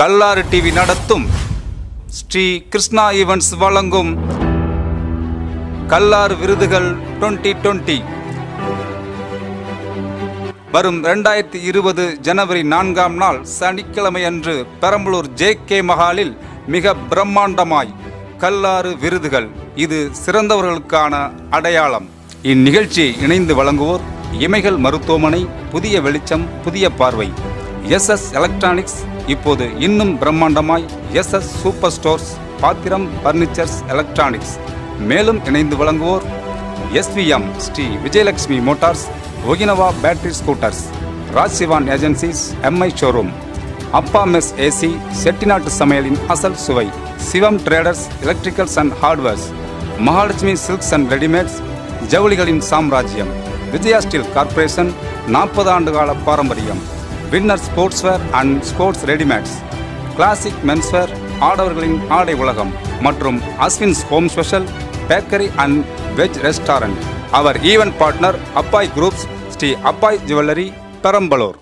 Kallar TV நடத்தும் Sri Krishna events வழங்கும் கல்லாறு விருதுகள் 2020 வரும் ரெண்டாயிரத்தி இருபது ஜனவரி நான்காம் நாள் சனிக்கிழமை அன்று பெரம்பலூர் ஜே கே மஹாலில் மிக பிரம்மாண்டமாய் கல்லாறு விருதுகள் இது சிறந்தவர்களுக்கான அடையாளம் இந்நிகழ்ச்சியை இணைந்து வழங்குவோர் இமைகள் மருத்துவமனை புதிய வெளிச்சம் புதிய பார்வை எஸ் எஸ் எலக்ட்ரானிக்ஸ் இப்போது இன்னும் பிரம்மாண்டமாய் எஸ் எஸ் சூப்பர் ஸ்டோர்ஸ் பாத்திரம் பர்னிச்சர்ஸ் எலக்ட்ரானிக்ஸ் மேலும் இணைந்து வழங்குவோர் SVM Sri Vijayalakshmi motors Okinawa battery scooters Rajshivan agencies MI showroom Appa mess AC செட்டிநாட்டு சமையலின் அசல் சுவை Sivam traders electricals and hardwares Mahalakshmi silks and readymades ஜவுளிகளின் சாம்ராஜ்யம் விஜயா ஸ்டீல் கார்ப்பரேஷன் நாற்பது ஆண்டு கால பாரம்பரியம் winner sportswear and sports readymades classic menswear ஆடவர்களின் ஆடை உலகம் மற்றும் Aswins home special bakery and veg restaurant our event partner Appai groups Sri Appai jewellery Perambalur